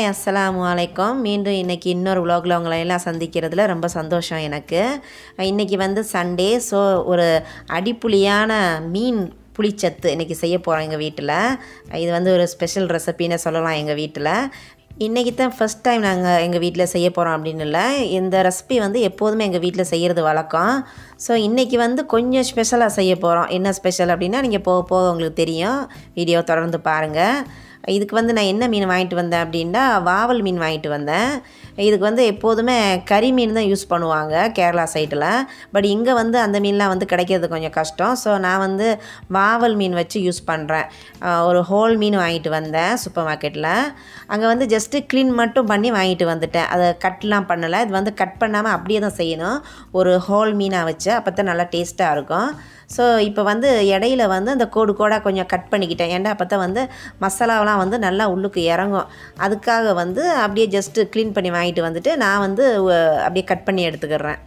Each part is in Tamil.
ஹாய் அஸ்ஸலாமு அலைக்கும் மீண்டும் இன்றைக்கி இன்னொரு vlogல உங்களை எல்லாம் சந்திக்கிறதுல ரொம்ப சந்தோஷம் எனக்கு இன்றைக்கி வந்து சண்டே ஸோ ஒரு அடிப்புளியான மீன் புளிச்சத்து இன்றைக்கி செய்ய போகிறோம் எங்கள் வீட்டில் இது வந்து ஒரு ஸ்பெஷல் ரெசிபின்னு சொல்லலாம் எங்கள் வீட்டில் இன்றைக்கி தான் ஃபஸ்ட் டைம் நாங்கள் எங்கள் வீட்டில் செய்ய போகிறோம் அப்படின்னு இல்லை இந்த ரெசிபி வந்து எப்போதுமே எங்கள் வீட்டில் செய்கிறது வழக்கம் ஸோ இன்றைக்கி வந்து கொஞ்சம் ஸ்பெஷலாக செய்ய போகிறோம் என்ன ஸ்பெஷல் அப்படின்னா நீங்கள் போக போக உங்களுக்கு தெரியும் வீடியோ தொடர்ந்து பாருங்கள் இதுக்கு வந்து நான் என்ன மீன் வாங்கிட்டு வந்தேன் அப்படின்னா வாவல் மீன் வாங்கிட்டு வந்தேன் இதுக்கு வந்து எப்போதுமே கறி மீன் தான் யூஸ் பண்ணுவாங்க கேரளா சைடில் பட் இங்கே வந்து அந்த மீன்லாம் வந்து கிடைக்கிறது கொஞ்சம் கஷ்டம் ஸோ நான் வந்து வாவல் மீன் வச்சு யூஸ் பண்ணுறேன் ஒரு ஹோல் மீன் வாங்கிட்டு வந்தேன் சூப்பர் மார்க்கெட்டில் அங்கே வந்து ஜஸ்ட்டு க்ளீன் மட்டும் பண்ணி வாங்கிட்டு வந்துட்டேன் அதை கட்லாம் பண்ணலை இது வந்து கட் பண்ணாமல் அப்படியே தான் செய்யணும் ஒரு ஹோல் மீனாக வச்சு அப்போ தான் நல்லா டேஸ்ட்டாக இருக்கும் ஸோ இப்போ வந்து இடையில வந்து அந்த கோடு கோடாக கொஞ்சம் கட் பண்ணிக்கிட்டேன் ஏன்டா அப்போ தான் வந்து மசாலாவெலாம் வந்து நல்லா உள்ளுக்கு இறங்கும் அதுக்காக வந்து அப்படியே ஜஸ்ட்டு க்ளீன் பண்ணி வாங்கிட்டு வந்துட்டு நான் வந்து அஹ், அப்படியே கட் பண்ணி எடுத்துக்கிறேன்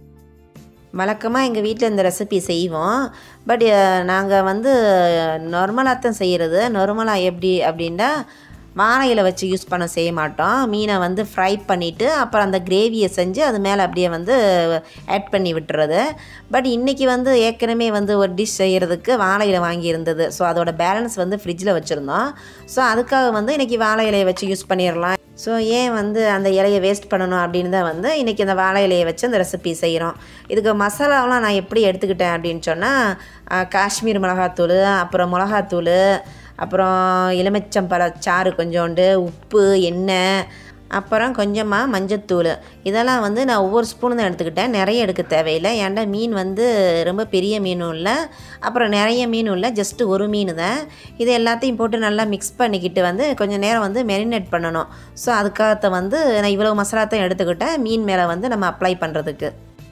வழக்கமாக எங்கள் வீட்டில் இந்த ரெசிபி செய்வோம் பட் நாங்கள் வந்து நார்மலாக தான் செய்கிறது நார்மலாக எப்படி அப்படின்னா வாழையில வச்சு யூஸ் பண்ண செய்ய மாட்டோம் மீனை வந்து ஃப்ரை பண்ணிவிட்டு அப்புறம் அந்த கிரேவியை செஞ்சு அது மேலே அப்படியே வந்து ஆட் பண்ணி விட்டுறது பட் இன்றைக்கி வந்து ஏற்கனவே வந்து ஒரு டிஷ் செய்கிறதுக்கு வாழையில வாங்கியிருந்தது ஸோ அதோட பேலன்ஸ் வந்து ஃப்ரிட்ஜில் வச்சுருந்தோம் ஸோ அதுக்காக வந்து இன்றைக்கி வாழை இலையை வச்சு யூஸ் பண்ணிடலாம் ஸோ ஏன் வந்து அந்த இலையை வேஸ்ட் பண்ணணும் அப்படின்னு தான் வந்து இன்றைக்கி அந்த வாழை இலையை வச்சு அந்த ரெசிபி செய்கிறோம் இதுக்கு மசாலாவெலாம் நான் எப்படி எடுத்துக்கிட்டேன் அப்படின்னு சொன்னால் காஷ்மீர் மிளகாத்தூள் அப்புறம் மிளகாத்தூள் அப்புறம் எலுமிச்சம்பழ சாறு கொஞ்சோண்டு உப்பு எண்ணெய் அப்புறம் கொஞ்சமாக மஞ்சத்தூள் இதெல்லாம் வந்து நான் ஒவ்வொரு ஸ்பூன் தான் எடுத்துக்கிட்டேன் நிறைய எடுக்க தேவையில்லை ஏன்டா மீன் வந்து ரொம்ப பெரிய மீனும் இல்லை அப்புறம் நிறைய மீனும் இல்லை ஜஸ்ட்டு ஒரு மீன் தான் இது எல்லாத்தையும் போட்டு நல்லா மிக்ஸ் பண்ணிக்கிட்டு வந்து கொஞ்சம் நேரம் வந்து மெரினேட் பண்ணணும் ஸோ அதுக்காக வந்து நான் இவ்வளோ மசாலா தான் எடுத்துக்கிட்டேன் மீன் மேலே வந்து நம்ம அப்ளை பண்ணுறதுக்கு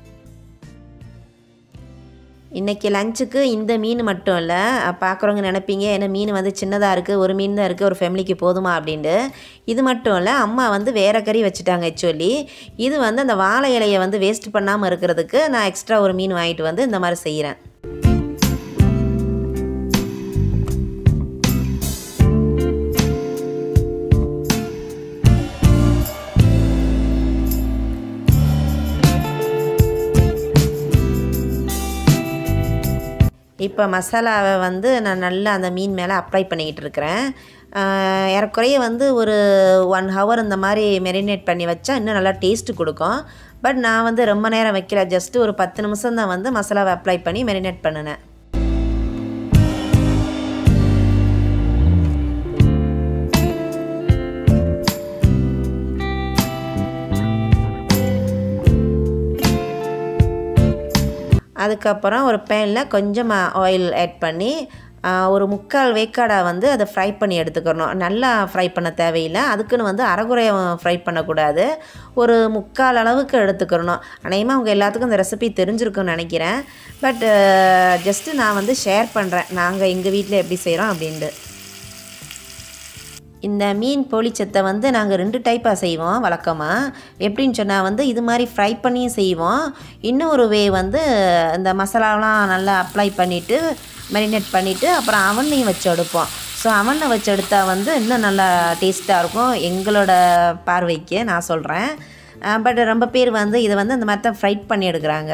இன்றைக்கி லஞ்சுக்கு இந்த மீன் மட்டும் இல்லை பார்க்குறவங்க நினைப்பீங்க ஏன்னா மீன் வந்து சின்னதாக இருக்குது ஒரு மீன் தான் இருக்குது ஒரு ஃபேமிலிக்கு போதுமா அப்படின்ட்டு இது மட்டும் இல்லை அம்மா வந்து வேறு கறி வச்சுட்டாங்க ஆக்சுவலி இது வந்து அந்த வாழை இலையை வந்து வேஸ்ட் பண்ணாமல் இருக்கிறதுக்கு நான் எக்ஸ்ட்ரா ஒரு மீன் வாங்கிட்டு வந்து இந்த மாதிரி செய்கிறேன் இப்போ மசாலாவை வந்து நான் நல்லா அந்த மீன் மேலே அப்ளை பண்ணிக்கிட்டு இருக்கிறேன் ஆஹ் ஏறக்குறைய வந்து ஒரு ஒன் ஹவர் இந்த மாதிரி மெரினேட் பண்ணி வச்சா இன்னும் நல்லா டேஸ்ட்டு கொடுக்கும் பட் நான் வந்து ரொம்ப நேரம் வைக்கல ஜஸ்ட்டு ஒரு பத்து நிமிஷம் தான் வந்து மசாலாவை அப்ளை பண்ணி மெரினேட் பண்ணினேன் அதுக்கப்புறம் ஒரு பேனில் கொஞ்சமாக ஆயில் ஆட் பண்ணி ஆஹ், ஒரு முக்கால் வேக்காடாக வந்து அதை ஃப்ரை பண்ணி எடுத்துக்கணும் நல்லா ஃப்ரை பண்ண தேவையில்லை அதுக்குன்னு வந்து அரைகுறைய ஃப்ரை பண்ணக்கூடாது ஒரு முக்கால் அளவுக்கு எடுத்துக்கிறணும் அநேகமாக அவங்க எல்லாத்துக்கும் இந்த ரெசிபி தெரிஞ்சிருக்குன்னு நினைக்கிறேன் பட் ஜஸ்ட்டு நான் வந்து ஷேர் பண்ணுறேன் நாங்கள் எங்கள் வீட்டில் எப்படி செய்கிறோம் அப்படின்ட்டு இந்த மீன் பொளிச்சத்தை வந்து நாங்கள் ரெண்டு டைப்பாக செய்வோம் வழக்கமாக எப்படின்னு சொன்னால் வந்து இது மாதிரி ஃப்ரை பண்ணியும் செய்வோம் இன்னொரு வே வந்து இந்த மசாலாலாம் நல்லா அப்ளை பண்ணிவிட்டு மேரினேட் பண்ணிவிட்டு அப்புறம் அவன்லையும் வச்சு எடுப்போம் ஸோ அவனில் வச்சு எடுத்தால் வந்து இன்னும் நல்லா டேஸ்ட்டாக இருக்கும் எங்களோட பார்வைக்கு நான் சொல்கிறேன் பட் ரொம்ப பேர் வந்து இதை வந்து இந்த மாதிரி தான் ஃப்ரை பண்ணி எடுக்கிறாங்க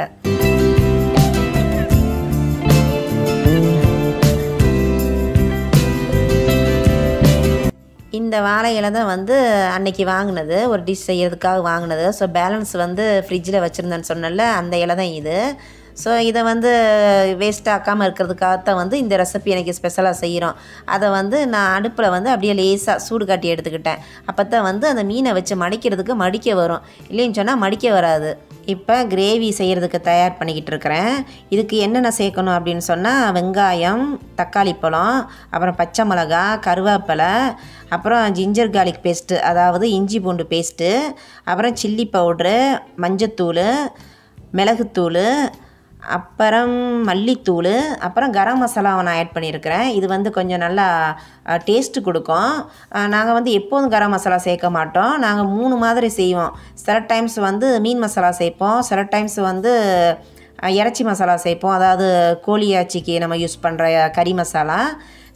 இந்த வாழை இலை தான் வந்து அன்னைக்கு வாங்கினது ஒரு டிஷ் செய்யறதுக்காக வாங்கினது ஸோ பேலன்ஸ் வந்து ஃப்ரிட்ஜில் வச்சுருந்தேன்னு சொன்னல அந்த இலை தான் இது ஸோ இதை வந்து வேஸ்ட் ஆக்காமல் இருக்கிறதுக்காகத்தான் வந்து இந்த ரெசிபி எனக்கு ஸ்பெஷலாக செய்கிறோம் அதை வந்து நான் அடுப்பில் வந்து அப்படியே லேசாக சூடு காட்டி எடுத்துக்கிட்டேன் அப்போ தான் வந்து அந்த மீனை வச்சு மடிக்கிறதுக்கு மடிக்க வரும் இல்லைன்னு சொன்னால் மடிக்க வராது இப்போ கிரேவி செய்கிறதுக்கு தயார் பண்ணிக்கிட்டு இருக்கிறேன் இதுக்கு என்னென்ன சேர்க்கணும் அப்படின்னு சொன்னால் வெங்காயம் தக்காளி பழம் அப்புறம் பச்சை மிளகா கருவேப்பிலை அப்புறம் ஜிஞ்சர் கார்லிக் பேஸ்ட்டு அதாவது இஞ்சி பூண்டு பேஸ்ட்டு அப்புறம் சில்லி பவுட்ரு மஞ்சத்தூள் மிளகுத்தூள் அப்புறம் மல்லித்தூள் அப்புறம் கரம் மசாலாவை நான் ஆட் பண்ணியிருக்கிறேன் இது வந்து கொஞ்சம் நல்லா டேஸ்ட்டு கொடுக்கும் நாங்கள் வந்து எப்போதும் கரம் மசாலா சேர்க்க மாட்டோம் நாங்கள் மூணு மாதிரி செய்வோம் சில டைம்ஸ் வந்து மீன் மசாலா சேர்ப்போம் சில டைம்ஸ் வந்து அஹ், இறைச்சி மசாலா சேர்ப்போம் அதாவது கோழி இறைச்சிக்கு நம்ம யூஸ் பண்ணுற கறி மசாலா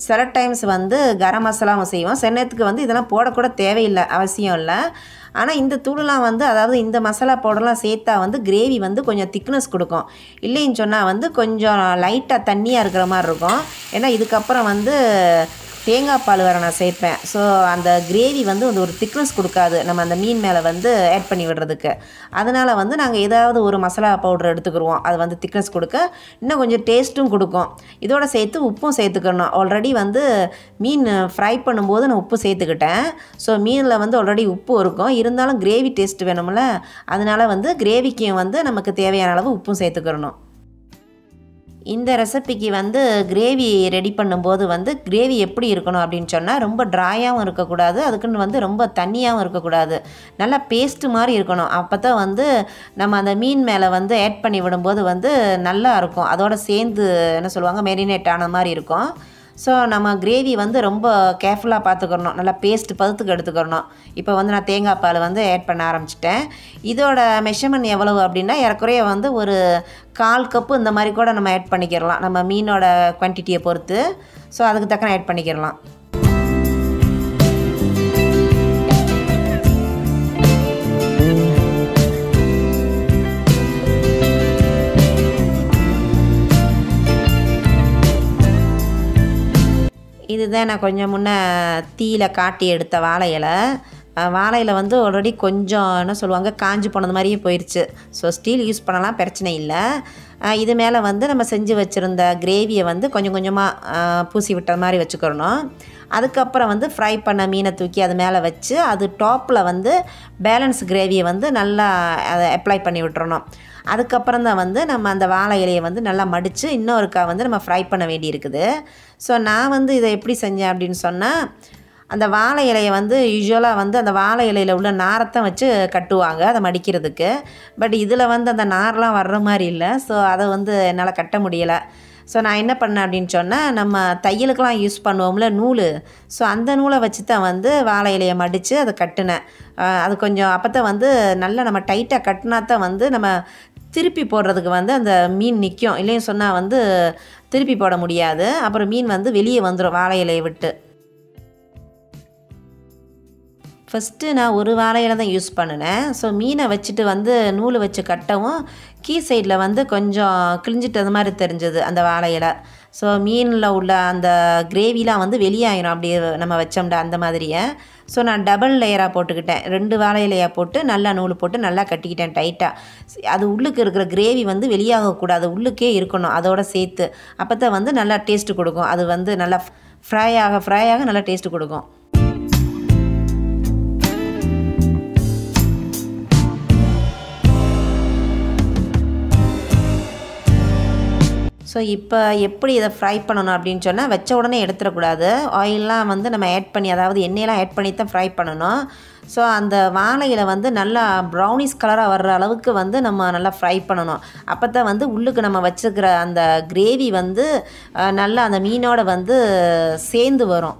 சில டைம்ஸ் வந்து கரம் மசாலாவும் செய்வோம் சில நேரத்துக்கு வந்து இதெல்லாம் போடக்கூட தேவையில்லை அவசியம் இல்லை ஆனால் இந்த தூளெலாம் வந்து அதாவது இந்த மசாலா பவுடர்லாம் சேர்த்தா வந்து கிரேவி வந்து கொஞ்சம் திக்னஸ் கொடுக்கும் இல்லைன்னு சொன்னால் வந்து கொஞ்சம் லைட்டாக தண்ணியாக இருக்கிற மாதிரி இருக்கும் ஏன்னா இதுக்கப்புறம் வந்து தேங்காய் பால் வேறு நான் சேர்ப்பேன் ஸோ அந்த கிரேவி வந்து வந்து ஒரு திக்னஸ் கொடுக்காது நம்ம அந்த மீன் மேலே வந்து ஆட் பண்ணி விடுறதுக்கு அதனால் வந்து நாங்கள் ஏதாவது ஒரு மசாலா பவுடர் எடுத்துக்கிடுவோம் அது வந்து திக்னஸ் கொடுக்க இன்னும் கொஞ்சம் டேஸ்ட்டும் கொடுக்கும் இதோட சேர்த்து உப்பும் சேர்த்துக்கணும் ஆல்ரெடி வந்து மீன் ஃப்ரை பண்ணும்போது நான் உப்பு சேர்த்துக்கிட்டேன் ஸோ மீனில் வந்து ஆல்ரெடி உப்பு இருக்கும் இருந்தாலும் கிரேவி டேஸ்ட் வேணும்ல அதனால வந்து கிரேவிக்கும் வந்து நமக்கு தேவையான அளவு உப்பும் சேர்த்துக்கிறணும் இந்த ரெசிபிக்கு வந்து கிரேவி ரெடி பண்ணும்போது வந்து கிரேவி எப்படி இருக்கணும் அப்படின்னு சொன்னால் ரொம்ப ட்ராயாகவும் இருக்கக்கூடாது அதுக்குன்னு வந்து ரொம்ப தண்ணியாகவும் இருக்கக்கூடாது நல்லா பேஸ்ட்டு மாதிரி இருக்கணும் அப்போ தான் வந்து நம்ம அந்த மீன் மேலே வந்து ஆட் பண்ணி விடும்போது வந்து நல்லா இருக்கும் அதோட சேர்ந்து என்ன சொல்லுவாங்க மெரினேட் ஆன மாதிரி இருக்கும் ஸோ நம்ம கிரேவி வந்து ரொம்ப கேர்ஃபுல்லாக பார்த்துக்கணும் நல்லா பேஸ்ட் பதத்துக்கு எடுத்துக்கிறணும் இப்போ வந்து நான் தேங்காய் பால் வந்து ஆட் பண்ண ஆரம்பிச்சிட்டேன் இதோட மெஷர்மெண்ட் எவ்வளவு அப்படின்னா ஏறக்குறைய வந்து ஒரு கால் கப்பு இந்த மாதிரி கூட நம்ம ஆட் பண்ணிக்கிறலாம் நம்ம மீனோட குவான்டிட்டியை பொறுத்து ஸோ அதுக்கு தக்கன ஆட் பண்ணிக்கிறலாம் இதுதான் நான் கொஞ்சம் முன்னே தீயில காட்டி எடுத்த வாழை இலை அஹ் வாழை இலை வந்து ஆல்ரெடி கொஞ்சம் என்ன சொல்லுவாங்க காஞ்சி போனது மாதிரியே போயிடுச்சு ஸோ ஸ்டீல் யூஸ் பண்ணலாம் பிரச்சனை இல்லை அஹ் இது மேலே வந்து நம்ம செஞ்சு வச்சுருந்த கிரேவியை வந்து கொஞ்சம் கொஞ்சமாக பூசி விட்ட மாதிரி வச்சுக்கிறணும் அதுக்கப்புறம் வந்து ஃப்ரை பண்ண மீனை தூக்கி அது மேலே வச்சு அது டாப்பில் வந்து பேலன்ஸ் கிரேவியை வந்து நல்லா அதை அப்ளை பண்ணி விட்டுறணும் அதுக்கப்புறம் தான் வந்து நம்ம அந்த வாழை இலையை வந்து நல்லா மடித்து இன்னொருக்கா வந்து நம்ம ஃப்ரை பண்ண வேண்டியிருக்குது ஸோ நான் வந்து இதை எப்படி செஞ்சேன் அப்படின்னு சொன்னால் அந்த வாழை இலையை வந்து யூஸ்வலாக வந்து அந்த வாழை இலையில் உள்ள நாரத்தை வச்சு கட்டுவாங்க அதை மடிக்கிறதுக்கு பட் இதில் வந்து அந்த நார்லாம் வர்ற மாதிரி இல்லை ஸோ அதை வந்து என்னால் கட்ட முடியலை ஸோ நான் என்ன பண்ணேன் அப்படின்னு சொன்னால் நம்ம தையலுக்கெலாம் யூஸ் பண்ணுவோம்ல நூல் ஸோ அந்த நூலை வச்சு தான் வந்து வாழை இலையை மடித்து அதை கட்டினேன் அஹ் அது கொஞ்சம் அப்போ தான் வந்து நல்லா நம்ம டைட்டாக கட்டினா தான் வந்து நம்ம திருப்பி போடுறதுக்கு வந்து அந்த மீன் நிற்கும் இல்லைன்னு சொன்னால் வந்து திருப்பி போட முடியாது அப்புறம் மீன் வந்து வெளியே வந்துடும் வாழை இலையை விட்டு ஃபஸ்ட்டு நான் ஒரு வாழையில தான் யூஸ் பண்ணினேன் ஸோ மீனை வச்சுட்டு வந்து நூல் வச்சு கட்டவும் கீ சைடில் வந்து கொஞ்சம் கிழிஞ்சிட்டது மாதிரி தெரிஞ்சது அந்த வாழையில ஸோ மீனில் உள்ள அந்த கிரேவிலாம் வந்து வெளியாயிரும் அப்படியே நம்ம வச்சோம்டா அந்த மாதிரியே ஸோ நான் டபுள் லேயராக போட்டுக்கிட்டேன் ரெண்டு வாழை இலையாக போட்டு நல்லா நூல் போட்டு நல்லா கட்டிக்கிட்டேன் டைட்டாக அது உள்ளுக்கு இருக்கிற கிரேவி வந்து வெளியாகக்கூடாது உள்ளுக்கே இருக்கணும் அதோட சேர்த்து அப்போ தான் வந்து நல்லா டேஸ்ட்டு கொடுக்கும் அது வந்து நல்லா ஃப்ரை ஆக ஃப்ரை ஆக நல்லா டேஸ்ட்டு கொடுக்கும் ஸோ இப்போ எப்படி இதை ஃப்ரை பண்ணணும் அப்படின்னு சொன்னால் வச்ச உடனே எடுத்துடக்கூடாது ஆயிலெலாம் வந்து நம்ம ஆட் பண்ணி அதாவது எண்ணெயெல்லாம் ஆட் பண்ணி தான் ஃப்ரை பண்ணணும் ஸோ அந்த வாழையில வந்து நல்லா ப்ரௌனிஷ் கலராக வர்ற அளவுக்கு வந்து நம்ம நல்லா ஃப்ரை பண்ணணும் அப்போ தான் வந்து உள்ளுக்கு நம்ம வச்சுருக்கிற அந்த கிரேவி வந்து அஹ், நல்லா அந்த மீனோட வந்து சேர்ந்து வரும்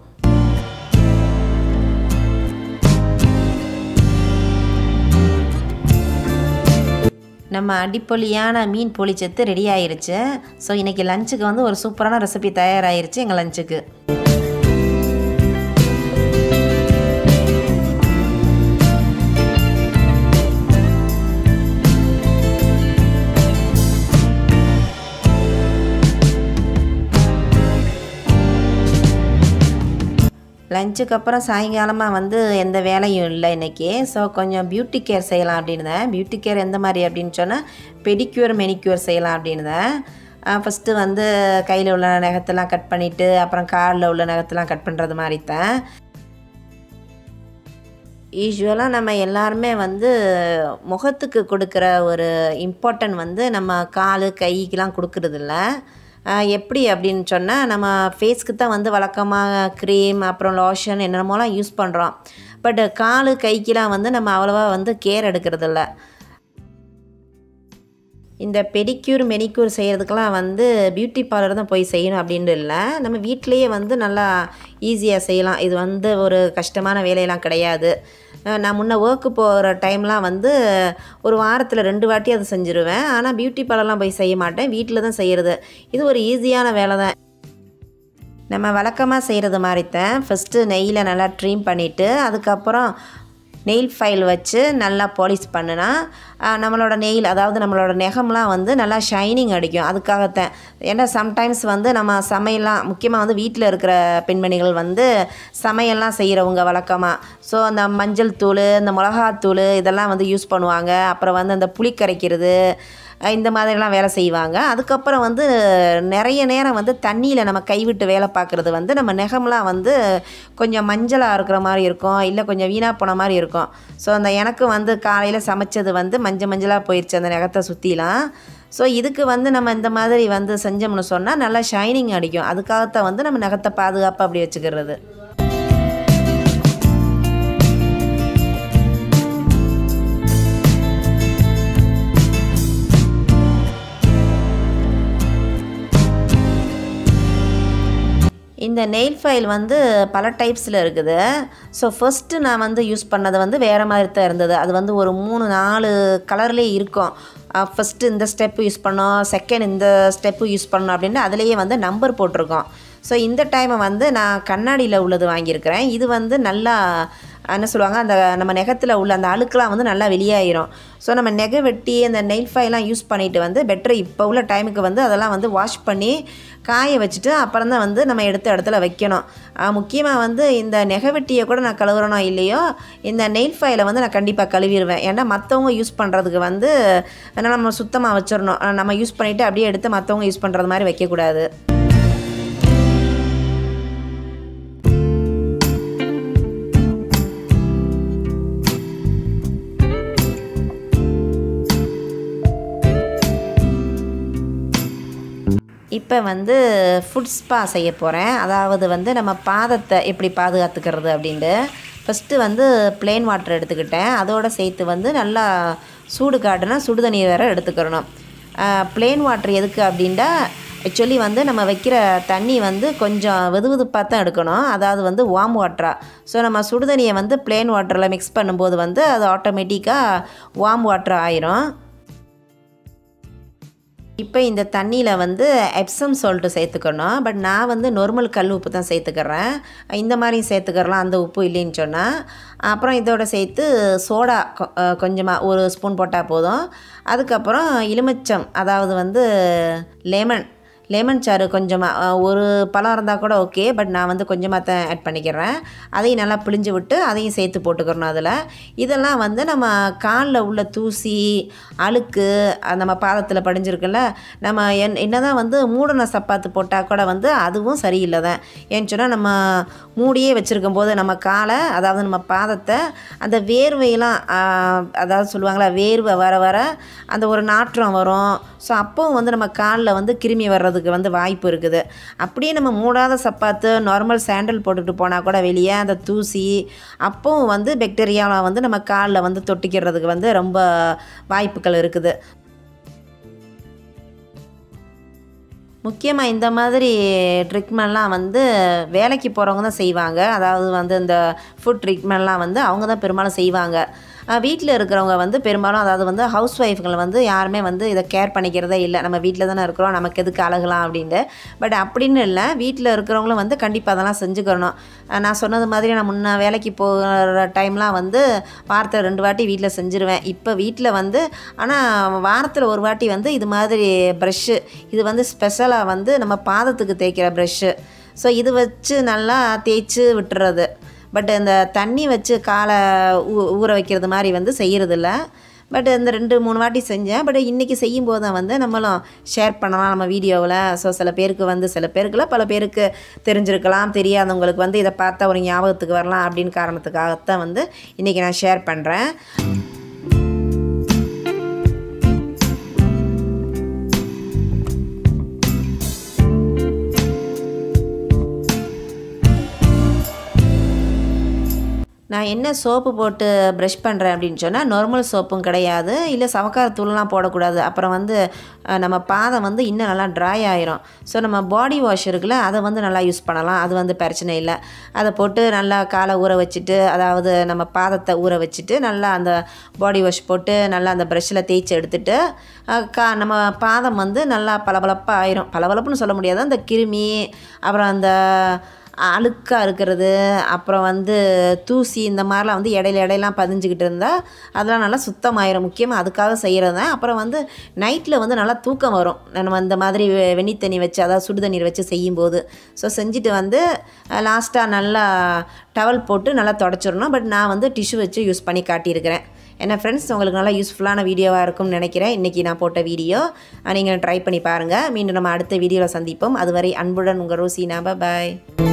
நம்ம அடிப்பொலியான மீன் பொளிச்சத்து ரெடி ஆயிருச்சு ஸோ இன்றைக்கி லஞ்சுக்கு வந்து ஒரு சூப்பரான ரெசிபி தயாராகிருச்சு எங்கள் லஞ்சுக்கு லஞ்சுக்கு அப்புறம் சாயங்காலமாக வந்து எந்த வேலையும் இல்லை இன்றைக்கி ஸோ கொஞ்சம் பியூட்டி கேர் செய்யலாம் அப்படின்னுதேன் பியூட்டி கேர் எந்த மாதிரி அப்படின்னு சொன்னால் பெடிக்யூர் மெனிக்யூர் செய்யலாம் அப்படின்னுதேன் ஃபஸ்ட்டு வந்து கையில் உள்ள நகத்தெல்லாம் கட் பண்ணிவிட்டு அப்புறம் காலில் உள்ள நகத்தெல்லாம் கட் பண்ணுறது மாதிரி தான் யூஸ்வலாக நம்ம எல்லாருமே வந்து முகத்துக்கு கொடுக்குற ஒரு இம்பார்ட்டன்ட் வந்து நம்ம கால் கைக்கெலாம் கொடுக்கறதில்ல ஆஹ் எப்படி அப்படின்னு சொன்னால் நம்ம ஃபேஸ்க்கு தான் வந்து வழக்கமாக க்ரீம் அப்புறம் லோஷன் என்னென்னமோலாம் யூஸ் பண்ணுறோம் பட் கால் கைக்கெலாம் வந்து நம்ம அவ்வளோவா வந்து கேர் எடுக்கிறதில்ல இந்த பெடிக்யூர் மெனிக்யூர் செய்கிறதுக்கெலாம் வந்து பியூட்டி பார்லர் தான் போய் செய்யணும் அப்படின்ட்டு இல்லை நம்ம வீட்டிலையே வந்து நல்லா ஈஸியாக செய்யலாம் இது வந்து ஒரு கஷ்டமான வேலையெல்லாம் கிடையாது அஹ் நான் முன்ன ஒர்க்கு போகிற டைம்லாம் வந்து ஒரு வாரத்தில் ரெண்டு வாட்டி அதை செஞ்சுருவேன் ஆனால் பியூட்டி பார்லர்லாம் போய் செய்ய மாட்டேன் வீட்டில் தான் செய்கிறது இது ஒரு ஈஸியான வேலை தான் நம்ம வழக்கமாக செய்கிறது மாதிரி தான் ஃபஸ்ட்டு நெய்யில் நல்லா ட்ரீம் பண்ணிவிட்டு அதுக்கப்புறம் நெயில் ஃபைல் வச்சு நல்லா பாலிஷ் பண்ணுனா ஆஹ், நம்மளோட நெயில் அதாவது நம்மளோட நெகம்லாம் வந்து நல்லா ஷைனிங் அடிக்கும் அதுக்காகத்தான் ஏன்னா சம்டைம்ஸ் வந்து நம்ம சமையல்லாம் முக்கியமாக வந்து வீட்டில் இருக்கிற பெண்மணிகள் வந்து சமையல்லாம் செய்கிறவங்க வழக்கமாக ஸோ அந்த மஞ்சள் தூள் இந்த மிளகாத்தூள் இதெல்லாம் வந்து யூஸ் பண்ணுவாங்க அப்புறம் வந்து அந்த புளி கரைக்கிறது அஹ் இந்த மாதிரிலாம் வேலை செய்வாங்க அதுக்கப்புறம் வந்து நிறைய நேரம் வந்து தண்ணியில் நம்ம கைவிட்டு வேலை பார்க்குறது வந்து நம்ம நெகம்லாம் வந்து கொஞ்சம் மஞ்சளாக இருக்கிற மாதிரி இருக்கும் இல்லை கொஞ்சம் வீணாக போன மாதிரி இருக்கும் ஸோ அந்த எனக்கு வந்து காலையில் சமைச்சது வந்து மஞ்சள் மஞ்சளாக போயிடுச்சு அந்த நெகத்தை சுற்றிலாம் ஸோ இதுக்கு வந்து நம்ம இந்த மாதிரி வந்து செஞ்சோம்னு சொன்னால் நல்லா ஷைனிங் அடிக்கும் அதுக்காகத்தான் வந்து நம்ம நகத்தை பாதுகாப்பாக அப்படி வச்சுக்கிறது இந்த நெயில் ஃபைல் வந்து பல டைப்ஸில் இருக்குது ஸோ ஃபஸ்ட்டு நான் வந்து யூஸ் பண்ணது வந்து வேறு மாதிரி தான் இருந்தது அது வந்து ஒரு மூணு நாலு கலர்லேயே இருக்கும் ஃபஸ்ட்டு இந்த ஸ்டெப்பு யூஸ் பண்ணோம் செகண்ட் இந்த ஸ்டெப்பு யூஸ் பண்ணோம் அப்படின்னு அதுலேயே வந்து நம்பர் போட்டிருக்கோம் ஸோ இந்த டைமை வந்து நான் கண்ணாடியில் உள்ளது வாங்கியிருக்கிறேன் இது வந்து நல்லா என்ன சொல்லுவாங்க அந்த நம்ம நெகத்தில் உள்ள அந்த அழுக்கெலாம் வந்து நல்லா வெளியாயிரும் ஸோ நம்ம நெகை வெட்டி அந்த நெயில் ஃபைலாம் யூஸ் பண்ணிட்டு வந்து பெட்டர் இப்போ உள்ள டைமுக்கு வந்து அதெல்லாம் வந்து வாஷ் பண்ணி காய வச்சுட்டு அப்புறம் தான் வந்து நம்ம எடுத்த இடத்துல வைக்கணும் முக்கியமாக வந்து இந்த நெகை வெட்டியை கூட நான் கழுவுறனோ இல்லையோ இந்த நெயில் ஃபைலை வந்து நான் கண்டிப்பாக கழுவிடுவேன் ஏன்னா மற்றவங்க யூஸ் பண்ணுறதுக்கு வந்து நம்ம சுத்தமாக வச்சிடணும் நம்ம யூஸ் பண்ணிவிட்டு அப்படியே எடுத்து மற்றவங்க யூஸ் பண்ணுறது மாதிரி வைக்கக்கூடாது இப்போ வந்து ஃபுட் ஸ்பா செய்ய போகிறேன் அதாவது வந்து நம்ம பாதத்தை எப்படி பாதுகாத்துக்கிறது அப்படின்ட்டு ஃபஸ்ட்டு வந்து ப்ளெயின் வாட்டர் எடுத்துக்கிட்டேன் அதோடு சேர்த்து வந்து நல்லா சூடு காட்டுனா சுடு தண்ணீர் வேறு எடுத்துக்கிறணும் ப்ளெயின் வாட்டர் எதுக்கு அப்படின்ட்டா ஆக்சுவலி வந்து நம்ம வைக்கிற தண்ணி வந்து கொஞ்சம் வெதுவெதுப்பாக தான் எடுக்கணும் அதாவது வந்து வார்ம் வாட்டராக ஸோ நம்ம சுடு தண்ணியை வந்து ப்ளெயின் வாட்டரில் மிக்ஸ் பண்ணும்போது வந்து அது ஆட்டோமேட்டிக்காக வார்ம் வாட்டர் ஆயிரும் இப்போ இந்த தண்ணியில் வந்து எப்சம் சால்ட்டு சேர்த்துக்கணும் பட் நான் வந்து நார்மல் கல் உப்பு தான் சேர்த்துக்கிறேன் இந்த மாதிரியும் சேர்த்துக்கிறலாம் அந்த உப்பு இல்லைன்னு சொன்னால் அப்புறம் இதோட சேர்த்து சோடா கொ- அஹ் கொஞ்சமாக ஒரு ஸ்பூன் போட்டால் போதும் அதுக்கப்புறம் எலுமிச்சம் அதாவது வந்து லெமன் லெமன் சாறு கொஞ்சமாக ஒரு பழம் இருந்தால் கூட ஓகே பட் நான் வந்து கொஞ்சமாக தான் ஆட் பண்ணிக்கிறேன் அதையும் நல்லா பிழிஞ்சு விட்டு அதையும் சேர்த்து போட்டுக்கிறணும் அதில் இதெல்லாம் வந்து நம்ம காலில் உள்ள தூசி அழுக்கு அது நம்ம பாதத்தில் படிஞ்சிருக்குல்ல நம்ம என் என்னதான் வந்து மூடின சப்பாத்து போட்டால் கூட வந்து அதுவும் சரியில்லை தான் ஏன்னு சொன்னால் நம்ம மூடியே வச்சுருக்கும் போது நம்ம காலை அதாவது நம்ம பாதத்தை அந்த வேர்வையெல்லாம் ஆஹ், அதாவது சொல்லுவாங்களா வேர்வை வர வர அந்த ஒரு நாற்றம் வரும் ஸோ அப்போவும் வந்து நம்ம காலில் வந்து கிருமி வர்றதுக்கு வந்து வாய்ப்பு இருக்குது அப்படியே நம்ம மூடாத சப்பாத்து நார்மல் சாண்டல் போட்டுட்டு போனால் கூட வெளியே அந்த தூசி அப்போவும் வந்து பாக்டீரியாவில் வந்து நம்ம காலில் வந்து தொட்டிக்கிறதுக்கு வந்து ரொம்ப வாய்ப்புகள் இருக்குது முக்கியமாக இந்த மாதிரி ட்ரீட்மெண்ட்லாம் வந்து வேலைக்கு போகிறவங்க தான் செய்வாங்க அதாவது வந்து இந்த ஃபுட் ட்ரீட்மெண்ட்லாம் வந்து அவங்க தான் பெரும்பாலும் செய்வாங்க வீட்டில் இருக்கிறவங்க வந்து பெரும்பாலும் அதாவது வந்து ஹவுஸ் ஒய்ஃப்கள் வந்து யாருமே வந்து இதை கேர் பண்ணிக்கிறதே இல்லை நம்ம வீட்டில் தானே இருக்கிறோம் நமக்கு எதுக்கு அழகலாம் அப்படின்ட்டு பட் அப்படின்னு இல்லை வீட்டில் இருக்கிறவங்களும் வந்து கண்டிப்பாக அதெல்லாம் செஞ்சுக்கிறணும் அஹ் நான் சொன்னது மாதிரி நான் முன்ன வேலைக்கு போகிற டைம்லாம் வந்து வாரத்தில் ரெண்டு வாட்டி வீட்டில் செஞ்சுருவேன் இப்போ வீட்டில் வந்து ஆனால் வாரத்தில் ஒரு வாட்டி வந்து இது மாதிரி ப்ரெஷ்ஷு இது வந்து ஸ்பெஷலாக வந்து நம்ம பாதத்துக்கு தேய்க்கிற ப்ரெஷ்ஷு ஸோ இது வச்சு நல்லா தேய்ச்சி விட்டுறது பட் இந்த தண்ணி வச்சு காலை ஊ ஊற வைக்கிறது மாதிரி வந்து செய்கிறதில்ல பட் இந்த ரெண்டு மூணு வாட்டி செஞ்சேன் பட் இன்றைக்கி செய்யும்போது தான் வந்து நம்மளும் ஷேர் பண்ணலாம் நம்ம வீடியோவில் ஸோ சில பேருக்கு வந்து சில பேருக்குல பல பேருக்கு தெரிஞ்சிருக்கலாம் தெரியாதவங்களுக்கு வந்து இதை பார்த்தா ஒரு ஞாபகத்துக்கு வரலாம் அப்படின்னு காரணத்துக்காகத்தான் வந்து இன்றைக்கி நான் ஷேர் பண்ணுறேன் நான் நான் என்ன சோப்பு போட்டு ப்ரஷ் பண்ணுறேன் அப்படின்னு சொன்னால் நார்மல் சோப்பும் கிடையாது இல்லை சவக்கார தூள்லாம் போடக்கூடாது அப்புறம் வந்து அஹ், நம்ம பாதம் வந்து இன்னும் நல்லா ட்ரை ஆயிரும் ஸோ நம்ம பாடி வாஷ் இருக்குல்ல அதை வந்து நல்லா யூஸ் பண்ணலாம் அது வந்து பிரச்சனை இல்லை அதை போட்டு நல்லா காலை ஊற வச்சுட்டு அதாவது நம்ம பாதத்தை ஊற வச்சுட்டு நல்லா அந்த பாடி வாஷ் போட்டு நல்லா அந்த ப்ரஷ்ஷில் தேய்ச்சி எடுத்துட்டு அஹ், கா நம்ம பாதம் வந்து நல்லா பளபளப்பாக ஆயிரும் பளபளப்புன்னு சொல்ல முடியாது அந்த கிருமி அப்புறம் அந்த அழுக்காக இருக்கிறது அப்புறம் வந்து தூசி இந்த மாதிரிலாம் வந்து இடையில இடையெல்லாம் பதிஞ்சுக்கிட்டு இருந்தால் அதெல்லாம் நல்லா சுத்தமாயிரும் முக்கியமாக அதுக்காக செய்கிறது தான் அப்புறம் வந்து நைட்டில் வந்து நல்லா தூக்கம் வரும் நம்ம இந்த மாதிரி வெ- வெந்நீர் தண்ணி வச்சு அதாவது சுடு தண்ணீர் வச்சு செய்யும்போது ஸோ செஞ்சுட்டு வந்து லாஸ்ட்டாக நல்லா டவல் போட்டு நல்லா தொடச்சிடணும் பட் நான் வந்து டிஷ்யூ வச்சு யூஸ் பண்ணி காட்டியிருக்கிறேன் என்ன ஃப்ரெண்ட்ஸ் உங்களுக்கு நல்லா யூஸ்ஃபுல்லான வீடியோவாக இருக்கும்னு நினைக்கிறேன் இன்றைக்கி நான் போட்ட வீடியோ நீங்கள் ட்ரை பண்ணி பாருங்கள் மீண்டும் நம்ம அடுத்த வீடியோவில் சந்திப்போம் அதுவரை அன்புடன் உங்கள் ரோசினா பாய்